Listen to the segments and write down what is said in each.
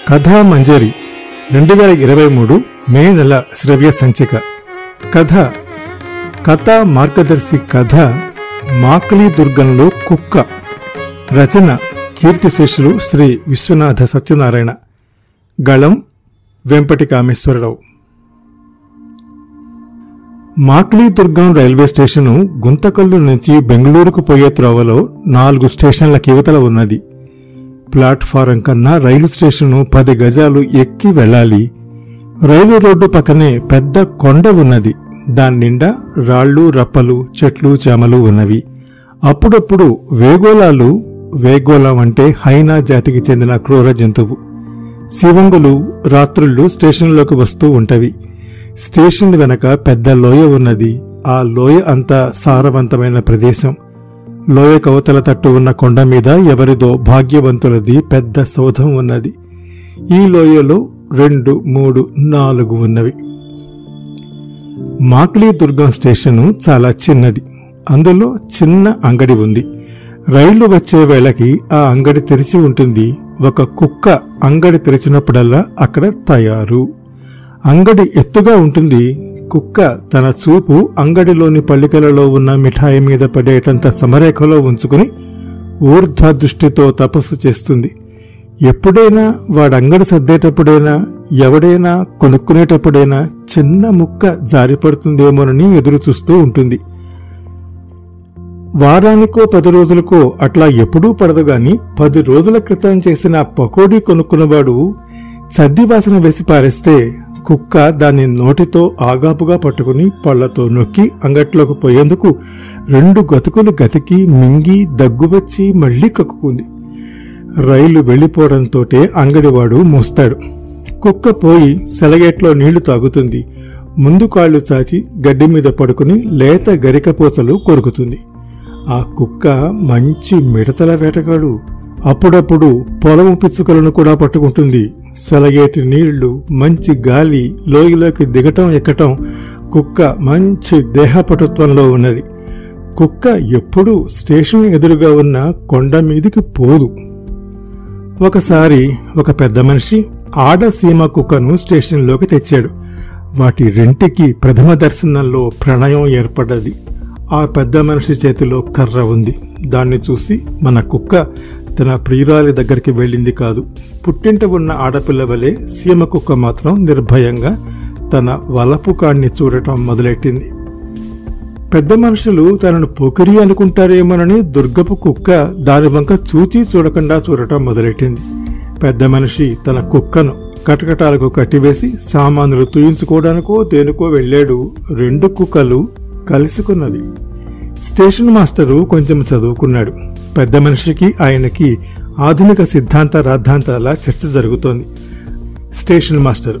కథా మంజరి రెండు వేల ఇరవై మూడు మే నెల శ్రవ్య సంచిక కథ కథా మార్గదర్శి కథ మాకలి దుర్గంలో కుక్క రచన కీర్తిశేషులు శ్రీ విశ్వనాథ సత్యనారాయణ గళం వెంపటి కామేశ్వరరావు మాక్లీ దుర్గం రైల్వే స్టేషను గుంతకల్లు నుంచి బెంగళూరుకు పోయే త్రోవలో నాలుగు స్టేషన్ల కివతల ఉన్నది ప్లాట్ఫారం కన్నా రైలు స్టేషను పది గజాలు ఎక్కి వెళ్ళాలి రైలు రోడ్డు పక్కనే పెద్ద కొండ ఉన్నది దాని నిండా రాళ్ళు రప్పలు చెట్లు చేమలు ఉన్నవి అప్పుడప్పుడు వేగోలాలు వేగోళం అంటే హైనా జాతికి చెందిన క్రూర జంతువు శివంగులు రాత్రుళ్ళు స్టేషన్లోకి వస్తూ ఉంటవి స్టేషన్ వెనక పెద్ద లోయ ఉన్నది ఆ లోయ అంతా సారవంతమైన ప్రదేశం లోయ కవతల తట్టు ఉన్న కొండ మీద ఎవరిదో భాగ్యవంతులది పెద్ద సౌధం ఉన్నది ఈ లోయలో రెండు మూడు నాలుగు ఉన్నవి మాక్లీ దుర్గం స్టేషను చాలా చిన్నది అందులో చిన్న అంగడి ఉంది రైళ్లు వచ్చే వేళకి ఆ అంగడి తెరిచి ఉంటుంది ఒక కుక్క అంగడి తెరిచినప్పుడల్లా అక్కడ తయారు అంగడి ఎత్తుగా ఉంటుంది కుక్క తన చూపు అంగడిలోని పల్లికలలో ఉన్న మిఠాయి మీద పడేటంత సమరేఖలో ఉంచుకుని ఊర్ధ్వ దృష్టితో తపస్సు చేస్తుంది ఎప్పుడైనా వాడంగడి సర్దేటప్పుడైనా ఎవడైనా కొనుక్కునేటప్పుడైనా చిన్న ముక్క జారిపడుతుందేమోనని ఎదురు చూస్తూ ఉంటుంది వారానికో పది రోజులకో అట్లా ఎప్పుడూ పడదు గాని పది రోజుల క్రితం చేసిన పకోడీ కొనుక్కున్నవాడు సద్ది వాసన వేసి పారేస్తే కుక్క దాన్ని నోటితో ఆగాపుగా పట్టుకుని పళ్లతో నొక్కి అంగట్లోకి పోయేందుకు రెండు గతుకులు గతికి మింగి దగ్గువచ్చి మళ్లీ కక్కుకుంది రైలు వెళ్లిపోవడంతోటే అంగడివాడు మూస్తాడు కుక్క పోయి సెలగేట్లో నీళ్లు తాగుతుంది ముందు కాళ్లు చాచి గడ్డి మీద పడుకుని లేత గరికపోసలు కొరుకుతుంది ఆ కుక్క మంచి మిడతల వేటగాడు అప్పుడప్పుడు పొలము పిచ్చుకలను కూడా పట్టుకుంటుంది సెలగేటి నీళ్లు మంచి గాలి లోయలోకి దిగటం ఎక్కటం కుక్క మంచి దేహపటుత్వంలో ఉన్నది కుక్క ఎప్పుడూ స్టేషన్ ఎదురుగా ఉన్న కొండ మీదికి పోదు ఒకసారి ఒక పెద్ద మనిషి ఆడ సీమ కుక్కను స్టేషన్లోకి తెచ్చాడు వాటి రెంటికి ప్రథమ దర్శనంలో ప్రణయం ఏర్పడ్డది ఆ పెద్ద మనిషి చేతిలో కర్ర ఉంది దాన్ని చూసి మన కుక్క తన ప్రియురాలి దగ్గరికి వెళ్ళింది కాదు పుట్టింట ఉన్న ఆడపిల్ల వలె సీమ కుక్క మాత్రం నిర్భయంగా తన వలపు కాణ్ణి చూడటం మొదలెట్టింది పెద్ద మనుషులు తనను పోకిరి అనుకుంటారేమోనని దుర్గపు కుక్క దాని వంక చూచి చూడకుండా చూడటం మొదలెట్టింది పెద్ద మనిషి తన కుక్కను కటకటాలకు కట్టివేసి సామానులు తూయించుకోవడానికో దేనికో వెళ్ళాడు రెండు కుక్కలు కలుసుకున్నవి స్టేషన్ మాస్టరు కొంచెం చదువుకున్నాడు పెద్ద మనిషికి ఆయనకి ఆధునిక సిద్ధాంత రాద్ధాంతాల చర్చ జరుగుతోంది స్టేషన్ మాస్టర్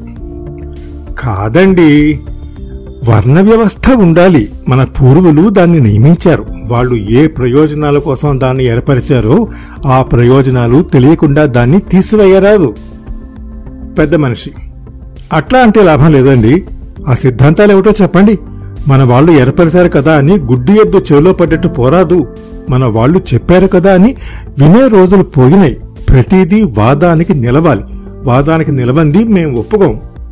కాదండి వర్ణ వ్యవస్థ ఉండాలి మన పూర్వులు దాన్ని నియమించారు వాళ్ళు ఏ ప్రయోజనాల కోసం దాన్ని ఏర్పరిచారో ఆ ప్రయోజనాలు తెలియకుండా దాన్ని తీసివేయరాదు పెద్ద మనిషి అట్లా అంటే లాభం లేదండి ఆ సిద్ధాంతాలు ఏమిటో చెప్పండి మన వాళ్ళు ఏర్పరిచారు కదా అని గుడ్డి ఎద్దు చెవిలో పడ్డట్టు పోరాదు మన వాళ్ళు చెప్పారు కదా అని వినే రోజులు పోయినాయి ప్రతిదీ వాదానికి నిలవాలి వాదానికి నిలవంది మేం ఒప్పుకోం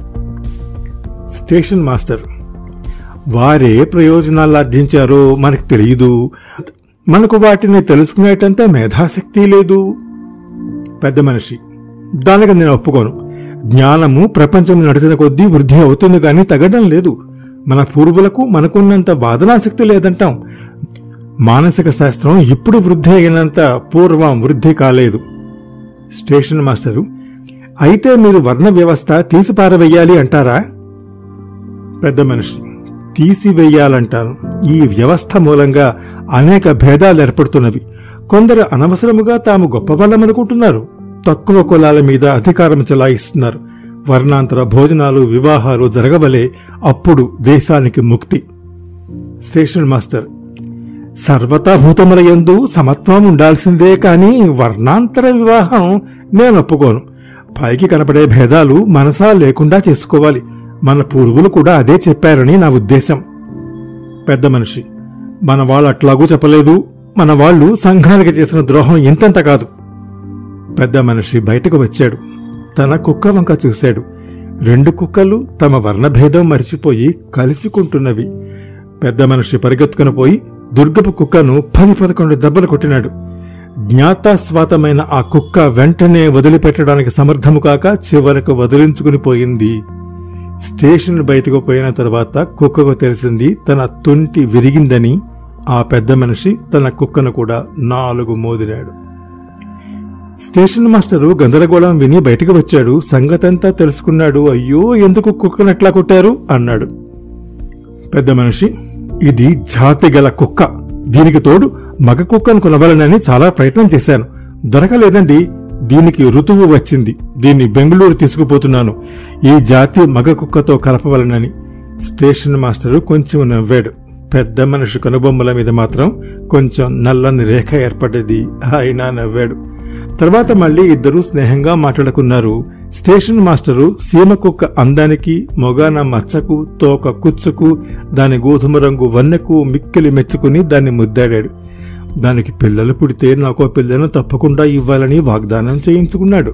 స్టేషన్ మాస్టర్ వారే ప్రయోజనాలు ఆర్జించారో మనకు తెలియదు మనకు వాటిని తెలుసుకునేటంత మేధాశక్తి లేదు పెద్ద మనిషి దానికి నేను ఒప్పుకోను జ్ఞానము ప్రపంచం నడిచిన కొద్దీ వృద్ధి అవుతుంది కానీ తగ్గడం లేదు మన పూర్వులకు మనకున్నంత వాదనాశక్తి లేదంటాం మానసిక శాస్త్రం ఇప్పుడు వృద్ధి అయినంత పూర్వం వృద్ధి కాలేదు స్టేషన్ మాస్టరు అయితే మీరు వర్ణ వ్యవస్థ తీసిపారవేయాలి అంటారా పెద్ద మనిషి తీసివేయాలంటాను ఈ వ్యవస్థ మూలంగా అనేక భేదాలు ఏర్పడుతున్నవి కొందరు అనవసరముగా తాము గొప్పవాళ్ళమనుకుంటున్నారు తక్కువ కులాల మీద అధికారం చెలాయిస్తున్నారు వర్ణాంతర భోజనాలు వివాహాలు జరగవలే అప్పుడు దేశానికి ముక్తి స్టేషన్ మాస్టర్ సర్వతాభూతముల యందు సమత్వం ఉండాల్సిందే కాని వర్ణాంతర వివాహం నేను ఒప్పుకోను పైకి కనపడే భేదాలు మనసా లేకుండా చేసుకోవాలి మన పూర్వులు కూడా అదే చెప్పారని నా ఉద్దేశం పెద్ద మనిషి మన వాళ్ళు అట్లాగూ చెప్పలేదు మన వాళ్ళు సంఘానికి చేసిన ద్రోహం ఇంతంత కాదు పెద్ద మనిషి బయటకు వచ్చాడు తన కుక్క వంక చూశాడు రెండు కుక్కలు తమ వర్ణభేదం మరిచిపోయి కలిసికుంటున్నవి పెద్ద మనిషి పరిగెత్తుకుని పోయి దుర్గపు కుక్కను పది పదకొండు దెబ్బలు కొట్టినాడు జ్ఞాతాస్వాతమైన ఆ కుక్క వెంటనే వదిలిపెట్టడానికి సమర్థము కాక చివరకు వదిలించుకుని పోయింది స్టేషన్ బయటకు పోయిన తర్వాత కుక్కకు తెలిసింది తన తుంటి విరిగిందని ఆ పెద్ద మనిషి తన కుక్కను కూడా నాలుగు మోదినాడు స్టేషన్ మాస్టరు గందరగోళం విని బయటకు వచ్చాడు సంగతంతా తెలుసుకున్నాడు అయ్యో ఎందుకు కుక్కనట్లా కొట్టారు అన్నాడు పెద్ద మనిషి ఇది జాతి గల కుక్క దీనికి తోడు మగ కుక్కను కొనవాలనని చాలా ప్రయత్నం చేశాను దొరకలేదండి దీనికి ఋతువు వచ్చింది దీన్ని బెంగళూరు తీసుకుపోతున్నాను ఈ జాతి మగ కుక్కతో కలపవలనని స్టేషన్ మాస్టరు కొంచెం నవ్వాడు పెద్ద మనిషి కనుబొమ్మల మీద మాత్రం కొంచెం నల్లని రేఖ ఏర్పడ్డది ఆయన నవ్వాడు తర్వాత మళ్ళీ ఇద్దరూ స్నేహంగా మాట్లాడుకున్నారు స్టేషన్ మాస్టరు సీమ కుక్క అందానికి మొగాన మచ్చకు తోక కుచ్చుకు దాని గోధుమ రంగు వన్నెకు మిక్కిలి మెచ్చుకుని దాన్ని ముద్దాడాడు దానికి పిల్లలు పుడితే నాకో పిల్లను తప్పకుండా ఇవ్వాలని వాగ్దానం చేయించుకున్నాడు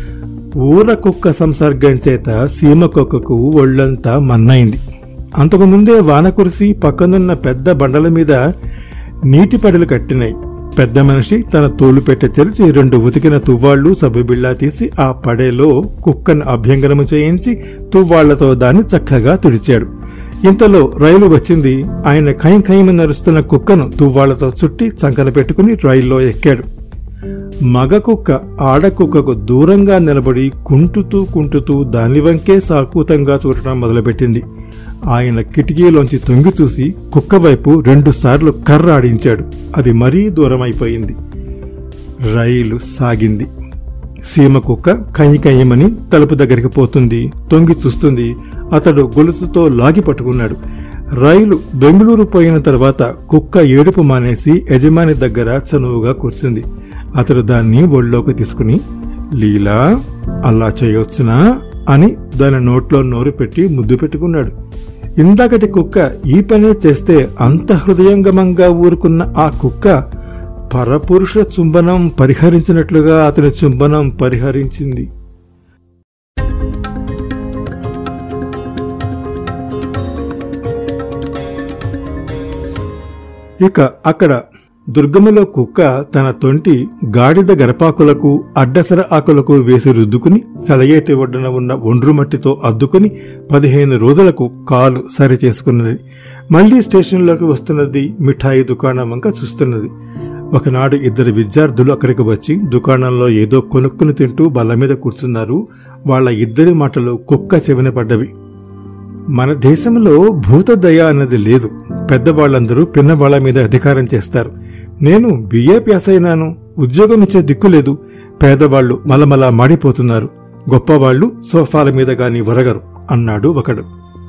ఊర కుక్క సంసర్గం చేత సీమ కుక్కకు ఒళ్ళంతా మన్నైంది అంతకుముందే వాన కురిసి పక్కనున్న పెద్ద బండల మీద నీటి పడలు కట్టినాయి పెద్ద మనిషి తన తోలు పెట్టె తెరిచి రెండు ఉతికిన తువ్వాళ్లు సబ్బుబిళ్ళా తీసి ఆ పడేలో కుక్కను అభ్యంగనము చేయించి తువ్వాళ్లతో దాన్ని చక్కగా తుడిచాడు ఇంతలో రైలు వచ్చింది ఆయన ఖయం ఖయం నరుస్తున్న కుక్కను తువ్వాళ్లతో చుట్టి చంకన పెట్టుకుని రైల్లో ఎక్కాడు మగ కుక్క ఆడ కుక్కకు దూరంగా నిలబడి కుంటుతూ కుంటుతూ దాని వంకే సాకూతంగా చూడటం మొదలుపెట్టింది ఆయన కిటికీలోంచి తొంగి చూసి కుక్క వైపు రెండుసార్లు కర్ర ఆడించాడు అది మరీ దూరం అయిపోయింది రైలు సాగింది సీమ కుక్క కయ్యి కయ్యమని తలుపు దగ్గరికి పోతుంది తొంగి చూస్తుంది అతడు గొలుసుతో లాగి పట్టుకున్నాడు రైలు బెంగళూరు పోయిన తర్వాత కుక్క ఏడుపు మానేసి యజమాని దగ్గర చనువుగా కూర్చుంది అతడు దాన్ని ఒళ్ళోకి తీసుకుని లీలా అలా చేయొచ్చునా అని దాని నోట్లో నోరు పెట్టి ముద్దు పెట్టుకున్నాడు ఇందాకటి కుక్క ఈ పనే చేస్తే అంత హృదయంగమంగా ఊరుకున్న ఆ కుక్క పరపురుష చుంబనం పరిహరించినట్లుగా అతని చుంబనం పరిహరించింది ఇక అక్కడ దుర్గములో కుక్క తన తొంటి గాడిద గరపాకులకు అడ్డసర ఆకులకు వేసి రుద్దుకుని సలయేటి ఒడ్డున ఉన్న ఒండ్రు మట్టితో అద్దుకుని పదిహేను రోజులకు కాలు సరి చేసుకున్నది మళ్లీ స్టేషన్లోకి వస్తున్నది మిఠాయి దుకాణం వంక చూస్తున్నది ఒకనాడు ఇద్దరు విద్యార్థులు అక్కడికి వచ్చి దుకాణంలో ఏదో కొనుక్కుని తింటూ బల్ల మీద కూర్చున్నారు వాళ్ళ ఇద్దరి మాటలు కుక్క చెవిన పడ్డవి మన దేశంలో భూతదయ అన్నది లేదు పెద్దవాళ్లందరూ పిన్నవాళ్ల మీద అధికారం చేస్తారు నేను బిఏ పాస్ అయినాను ఉద్యోగం ఇచ్చే దిక్కు లేదు పేదవాళ్లు మలమల మాడిపోతున్నారు గొప్పవాళ్లు సోఫాల మీద గాని వరగరు అన్నాడు ఒకడు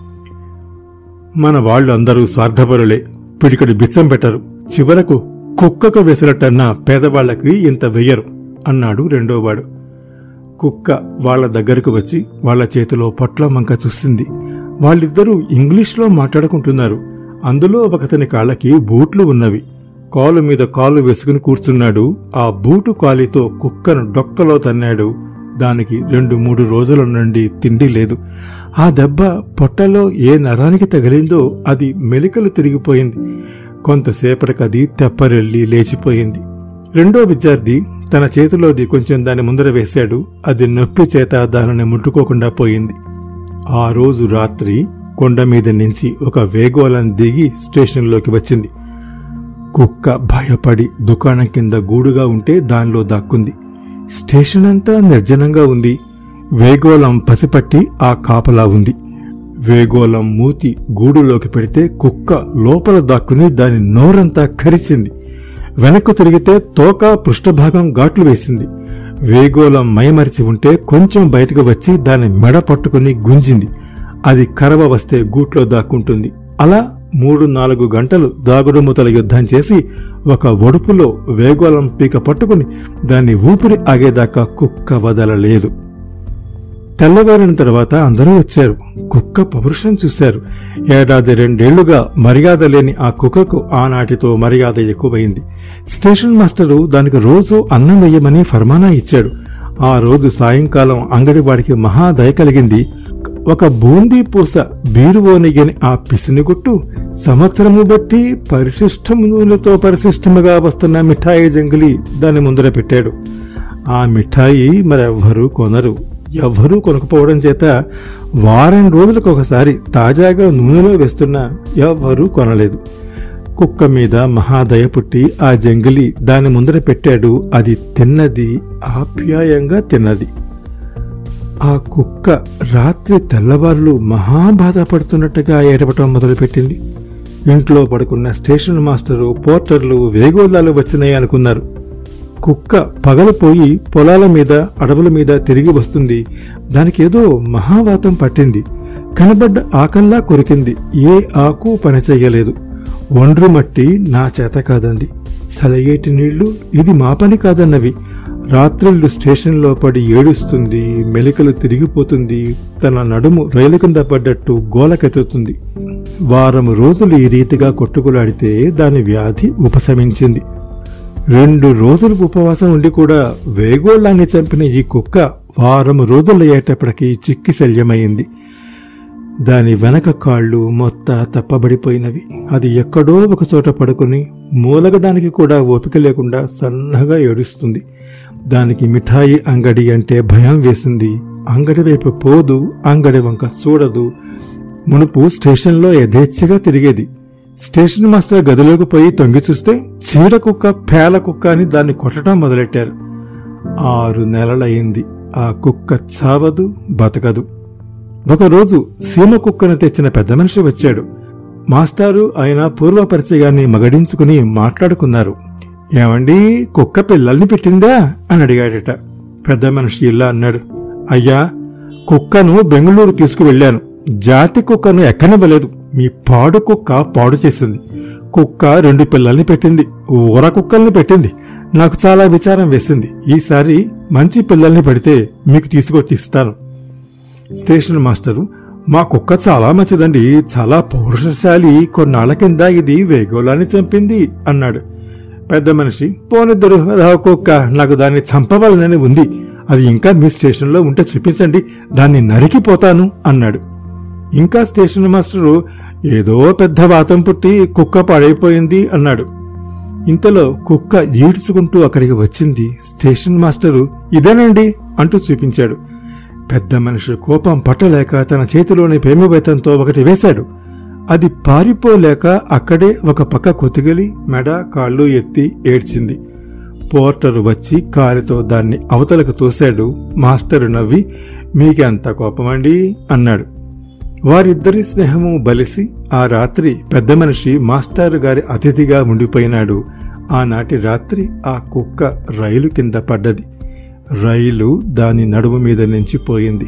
మన వాళ్ళు అందరూ స్వార్థపరులే పిడికడు బిచ్చం పెట్టరు చివరకు కుక్కకు వేసినట్టన్నా పేదవాళ్లకి ఇంత వెయ్యరు అన్నాడు రెండోవాడు కుక్క వాళ్ళ దగ్గరకు వచ్చి వాళ్ళ చేతిలో పొట్ల మంక చూసింది వాళ్ళిద్దరూ ఇంగ్లీష్లో మాట్లాడుకుంటున్నారు అందులో ఒకతని కాళ్ళకి బూట్లు ఉన్నవి కాలు మీద కాలు వేసుకుని కూర్చున్నాడు ఆ బూటు కాలితో కుక్కను డొక్కలో తన్నాడు దానికి రెండు మూడు రోజుల నుండి తిండి లేదు ఆ దెబ్బ పొట్టలో ఏ నరానికి తగిలిందో అది మెలికలు తిరిగిపోయింది కొంతసేపటికది తెప్పరెళ్ళి లేచిపోయింది రెండో విద్యార్థి తన చేతిలోది కొంచెం దాని ముందర వేశాడు అది నొప్పి చేత దానిని ముట్టుకోకుండా పోయింది ఆ రోజు రాత్రి కొండ మీద నుంచి ఒక వేగోళం దిగి స్టేషన్లోకి వచ్చింది కుక్క భయపడి దుకాణం కింద గూడుగా ఉంటే దానిలో దాక్కుంది స్టేషన్ అంతా నిర్జనంగా ఉంది వేగోళం పసిపట్టి ఆ కాపలా ఉంది వేగోళం మూతి గూడులోకి పెడితే కుక్క లోపల దాక్కుని దాని నోరంతా కరిచింది వెనక్కు తిరిగితే తోక పృష్ఠభాగం ఘాట్లు వేసింది వేగోళం మైమరిచి ఉంటే కొంచెం బయటకు వచ్చి దాని మెడ పట్టుకుని గుంజింది అది కరవ వస్తే గూట్లో దాక్కుంటుంది అలా మూడు నాలుగు గంటలు దాగుడుమూతల యుద్ధం చేసి ఒక ఒడుపులో వేగోళం పీక పట్టుకుని దాన్ని ఊపిరి ఆగేదాకా కుక్క వదలలేదు తెల్లవారిన తర్వాత అందరూ వచ్చారు కుక్క పౌరుషం చూశారు ఏడాది రెండేళ్లుగా మర్యాద లేని ఆ కుక్కకు ఆనాటితో మర్యాద ఎక్కువైంది స్టేషన్ మాస్టరు దానికి రోజు అన్నం వేయమని ఫర్మానా ఇచ్చాడు ఆ రోజు సాయంకాలం అంగడివాడికి మహా దయ కలిగింది ఒక బూందీ పూస బీరువోనిగిన ఆ పిసినిగుట్టు సంవత్సరము బట్టి పరిశిష్టము నూనెతో పరిశిష్టముగా వస్తున్న మిఠాయి జంగిలి దాని ముందర పెట్టాడు ఆ మిఠాయి మరెవ్వరూ కొనరు ఎవ్వరూ కొనుక్కుపోవడం చేత వారం రోజులకు ఒకసారి తాజాగా నూనెలో వేస్తున్నా ఎవ్వరూ కొనలేదు కుక్క మీద మహాదయ పుట్టి ఆ జంగిలి దాని ముందర పెట్టాడు అది తిన్నది ఆప్యాయంగా తిన్నది ఆ కుక్క రాత్రి తెల్లవార్లు మహా బాధపడుతున్నట్టుగా ఏడవటం మొదలుపెట్టింది ఇంట్లో పడుకున్న స్టేషన్ మాస్టరు పోర్టర్లు వేగోళాలు వచ్చినాయి అనుకున్నారు కుక్క పగలపోయి పొలాల మీద అడవుల మీద తిరిగి వస్తుంది దానికేదో మహావాతం పట్టింది కనబడ్డ ఆకల్లా కొరికింది ఏ ఆకు పనిచెయ్యలేదు ఒండ్రు మట్టి నా చేత కాదంది సలయేటి నీళ్లు ఇది మా పని కాదన్నవి రాత్రుళ్ళు స్టేషన్లో పడి ఏడుస్తుంది మెలికలు తిరిగిపోతుంది తన నడుము రైలు కింద పడ్డట్టు గోలకెత్తుతుంది వారం రోజులు ఈ రీతిగా కొట్టుకులాడితే దాని వ్యాధి ఉపశమించింది రెండు రోజులు ఉపవాసం ఉండి కూడా వేగోళ్ళాన్ని చంపిన ఈ కుక్క వారం రోజులయ్యేటప్పటికి చిక్కి శల్యమైంది దాని వెనక కాళ్ళు మొత్త తప్పబడిపోయినవి అది ఎక్కడో ఒక చోట పడుకుని మూలగడానికి కూడా ఓపిక లేకుండా సన్నగా ఏడుస్తుంది దానికి మిఠాయి అంగడి అంటే భయం వేసింది అంగడి వైపు పోదు అంగడి వంక చూడదు మునుపు స్టేషన్లో యథేచ్ఛగా తిరిగేది స్టేషన్ మాస్టర్ గదిలోకి పోయి తొంగి చూస్తే చీడ కుక్క పేల కుక్క అని దాన్ని కొట్టడం మొదలెట్టారు ఆరు నెలలయ్యింది ఆ కుక్క చావదు బతకదు ఒకరోజు సీమ కుక్కను తెచ్చిన పెద్ద మనిషి వచ్చాడు మాస్టారు ఆయన పూర్వ పరిచయాన్ని మగడించుకుని మాట్లాడుకున్నారు ఏమండి కుక్క పిల్లల్ని పెట్టిందా అని అడిగాడట పెద్ద మనిషి ఇలా అన్నాడు అయ్యా కుక్కను బెంగళూరు తీసుకువెళ్ళాను జాతి కుక్కను ఎక్కనివ్వలేదు మీ పాడు కుక్క పాడు చేసింది కుక్క రెండు పిల్లల్ని పెట్టింది ఊర కుక్కల్ని పెట్టింది నాకు చాలా విచారం వేసింది ఈసారి మంచి పిల్లల్ని పెడితే మీకు తీసుకొచ్చి ఇస్తాను స్టేషన్ మాస్టరు మా కుక్క చాలా మంచిదండి చాలా పౌరుషశాలి కొన్నాళ్ల కింద ఇది వేగోలాన్ని చంపింది అన్నాడు పెద్ద మనిషి పోనిద్దరు అదా కుక్క నాకు దాన్ని చంపవాలని ఉంది అది ఇంకా మీ స్టేషన్లో ఉంటే చూపించండి దాన్ని నరికిపోతాను అన్నాడు ఇంకా స్టేషన్ మాస్టరు ఏదో పెద్ద వాతం పుట్టి కుక్క పాడైపోయింది అన్నాడు ఇంతలో కుక్క ఈడ్చుకుంటూ అక్కడికి వచ్చింది స్టేషన్ మాస్టరు ఇదేనండి అంటూ చూపించాడు పెద్ద మనిషి కోపం పట్టలేక తన చేతిలోని ప్రేమబైతంతో ఒకటి వేశాడు అది పారిపోలేక అక్కడే ఒక పక్క కొతిగలి మెడ కాళ్ళు ఎత్తి ఏడ్చింది పోర్టరు వచ్చి కాలితో దాన్ని అవతలకు తోశాడు మాస్టరు నవ్వి మీకెంత కోపమండి అన్నాడు వారిద్దరి స్నేహము బలిసి ఆ రాత్రి పెద్ద మనిషి మాస్టారు గారి అతిథిగా ఉండిపోయినాడు ఆనాటి రాత్రి ఆ కుక్క రైలు కింద పడ్డది రైలు దాని నడుము మీద నుంచి పోయింది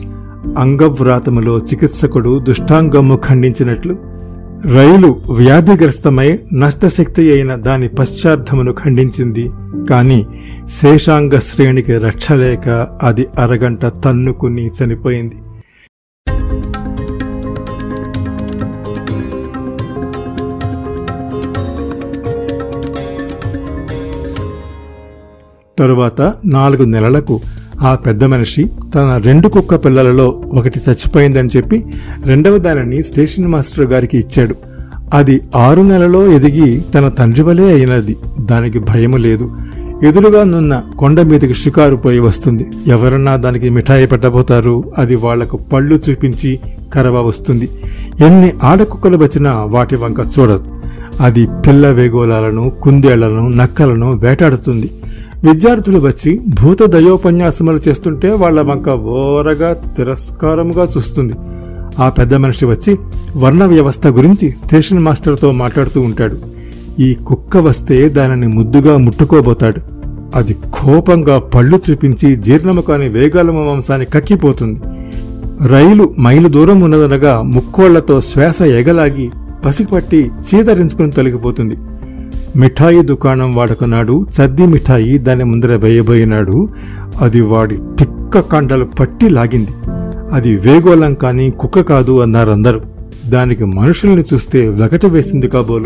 అంగవ్రాతములో చికిత్సకుడు దుష్టాంగము ఖండించినట్లు రైలు వ్యాధిగ్రస్తమై నష్టశక్తి అయిన దాని పశ్చార్థమును ఖండించింది కాని శేషాంగ శ్రేణికి రక్షలేక అది అరగంట తన్నుకుని చనిపోయింది తరువాత నాలుగు నెలలకు ఆ పెద్ద మనిషి తన రెండు కుక్క పిల్లలలో ఒకటి చచ్చిపోయిందని చెప్పి రెండవ దానిని స్టేషన్ మాస్టర్ గారికి ఇచ్చాడు అది ఆరు నెలలో ఎదిగి తన తండ్రి వలే అయినది దానికి భయము లేదు ఎదురుగా నున్న కొండ మీదకి షికారు పోయి వస్తుంది ఎవరన్నా దానికి మిఠాయి పెట్టబోతారు అది వాళ్లకు పళ్ళు చూపించి కరవ వస్తుంది ఎన్ని ఆడకుక్కలు వచ్చినా వాటి వంక చూడదు అది పిల్ల వేగోలాలను కుందేళ్లను నక్కలను వేటాడుతుంది విద్యార్థులు వచ్చి భూత దయోపన్యాసములు చేస్తుంటే వాళ్ల వంక ఓరగా తిరస్కారముగా చూస్తుంది ఆ పెద్ద మనిషి వచ్చి వర్ణ వ్యవస్థ గురించి స్టేషన్ మాస్టర్తో మాట్లాడుతూ ఉంటాడు ఈ కుక్క వస్తే దానిని ముద్దుగా ముట్టుకోబోతాడు అది కోపంగా పళ్ళు చూపించి జీర్ణము కాని వేగాలమ మాంసాన్ని కక్కిపోతుంది రైలు మైలు దూరం ఉన్నదనగా ముక్కోళ్లతో శ్వాస ఎగలాగి పసిపట్టి చీదరించుకుని తొలగిపోతుంది మిఠాయి దుకాణం వాడుకున్నాడు సద్ది మిఠాయి దాని ముందర వేయబోయినాడు అది వాడి తిక్క కండలు పట్టి లాగింది అది వేగోళం కాని కుక్క కాదు అన్నారందరూ దానికి మనుషుల్ని చూస్తే వెగట వేసింది కాబోలు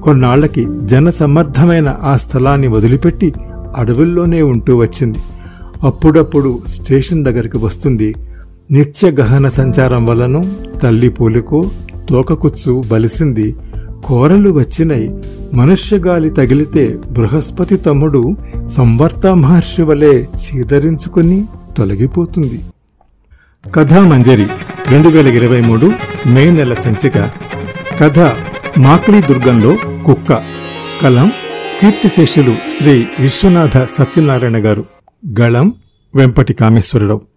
కొన్నాళ్లకి జనసమ్మర్థమైన ఆ స్థలాన్ని వదిలిపెట్టి అడవుల్లోనే ఉంటూ వచ్చింది అప్పుడప్పుడు స్టేషన్ దగ్గరికి వస్తుంది నిత్య గహన సంచారం వలన తల్లి పూలకు తోకకుచ్చు బలిసింది కోరలు వచ్చినై మనుష్యగాలి తగిలితే బృహస్పతి తమ్ముడు సంవర్త మహర్షి వలె చీదరించుకుని తొలగిపోతుంది కథామంజరి రెండు వేల ఇరవై మూడు మే నెల సంచిక కథ మాక్లీ దుర్గంలో కుక్క కలం కీర్తిశేషులు శ్రీ విశ్వనాథ సత్యనారాయణ గారు గళం వెంపటి కామేశ్వరరావు